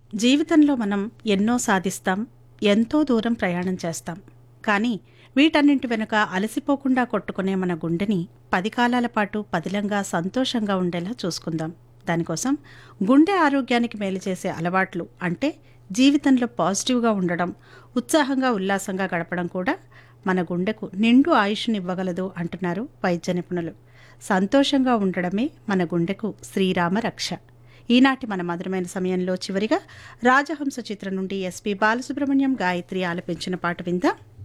జీవితంలో మనం ఎన్నో సాధిస్తాం ఎంతో దూరం ప్రయాణం చేస్తాం కానీ వీటన్నింటి వెనుక అలసిపోకుండా కొట్టుకునే మన గుండెని పది కాలాల పాటు పదిలంగా సంతోషంగా ఉండేలా చూసుకుందాం దానికోసం గుండె ఆరోగ్యానికి మేలు చేసే అలవాట్లు అంటే జీవితంలో పాజిటివ్గా ఉండడం ఉత్సాహంగా ఉల్లాసంగా గడపడం కూడా మన గుండెకు నిండు ఆయుష్నివ్వగలదు అంటున్నారు వైద్య నిపుణులు సంతోషంగా ఉండడమే మన గుండెకు శ్రీరామ రక్ష ఈనాటి మన మధురమైన సమయంలో చివరిగా రాజహంస చిత్రం నుండి ఎస్పి బాలసుబ్రహ్మణ్యం గాయత్రి ఆలపించిన పాట విందాం